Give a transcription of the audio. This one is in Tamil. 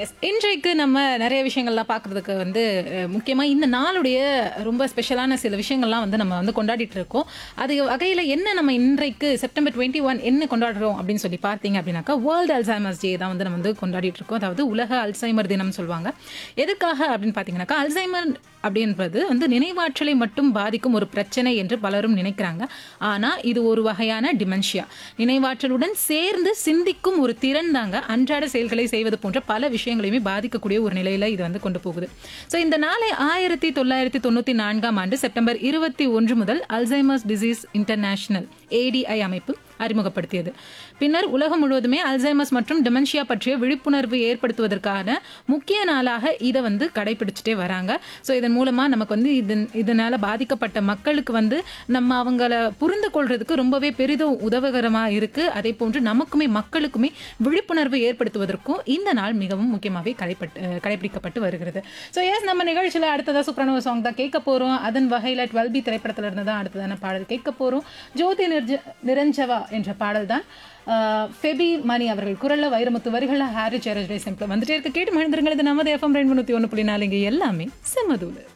எஸ் இன்றைக்கு நம்ம நிறைய விஷயங்கள்லாம் பார்க்குறதுக்கு வந்து முக்கியமாக இந்த நாளுடைய ரொம்ப ஸ்பெஷலான சில விஷயங்கள்லாம் வந்து நம்ம வந்து கொண்டாடிட்டு இருக்கோம் அது வகையில் என்ன நம்ம இன்றைக்கு செப்டம்பர் டுவெண்ட்டி ஒன் என்ன கொண்டாடுறோம் அப்படின்னு சொல்லி பார்த்தீங்க அப்படின்னாக்கா வேர்ல்டு அல்சைமர்ஸ் டே தான் வந்து நம்ம வந்து கொண்டாடிட்டு இருக்கோம் அதாவது உலக அல்சைமர் தினம் சொல்லுவாங்க எதுக்காக அப்படின்னு பார்த்தீங்கன்னாக்கா அல்சைமர் அப்படின்றது வந்து நினைவாற்றலை மட்டும் பாதிக்கும் ஒரு பிரச்சனை என்று பலரும் நினைக்கிறாங்க ஆனால் இது ஒரு வகையான டிமென்ஷியா நினைவாற்றலுடன் சேர்ந்து சிந்திக்கும் ஒரு திறன் தாங்க அன்றாட செயல்களை செய்வது போன்ற பல விஷயங்களையுமே பாதிக்கக்கூடிய ஒரு நிலையில இது வந்து கொண்டு போகுது ஸோ இந்த நாளை ஆயிரத்தி தொள்ளாயிரத்தி தொண்ணூற்றி நான்காம் ஆண்டு செப்டம்பர் இருபத்தி ஒன்று முதல் அல்சைமர்ஸ் டிசீஸ் இன்டர்நேஷனல் ஏடிஐ அமைப்பு அறிமுகப்படுத்தியது பின்னர் உலகம் முழுவதுமே அல்சைமஸ் மற்றும் டெமென்ஷியா பற்றிய விழிப்புணர்வு ஏற்படுத்துவதற்கான முக்கிய நாளாக இதை வந்து கடைபிடிச்சிட்டே வராங்க ஸோ இதன் மூலமாக நமக்கு வந்து இதன் இதனால் பாதிக்கப்பட்ட மக்களுக்கு வந்து நம்ம அவங்கள புரிந்து கொள்றதுக்கு ரொம்பவே பெரிதும் உதவிகரமாக இருக்குது அதே போன்று நமக்குமே மக்களுக்குமே விழிப்புணர்வு ஏற்படுத்துவதற்கும் இந்த நாள் மிகவும் முக்கியமாகவே கடைப்பட்டு கடைபிடிக்கப்பட்டு வருகிறது ஸோ எஸ் நம்ம நிகழ்ச்சியில் அடுத்ததாக சூப்பரான ஒரு சாங் தான் கேட்க போகிறோம் அதன் வகையில் டுவெல் பி திரைப்படத்தில் இருந்து தான் அடுத்ததான பாடல் கேட்க போகிறோம் ஜோதி நிர்ஜ நிரஞ்சவா என்ற பாடல் தான் ஃபெபி மணி அவர்கள் குரல்ல வைரமுத்து வரிகளில் ஹாரி சேரஜ் சிம்பிள் வந்துட்டே இருக்க கேட்டு மகிழ்ந்துருங்கள் இது நமது எஃப்எம் ரெண்டு முந்நூற்றி ஒன்று புள்ளி நாலு இங்கே எல்லாமே செம்மதூள்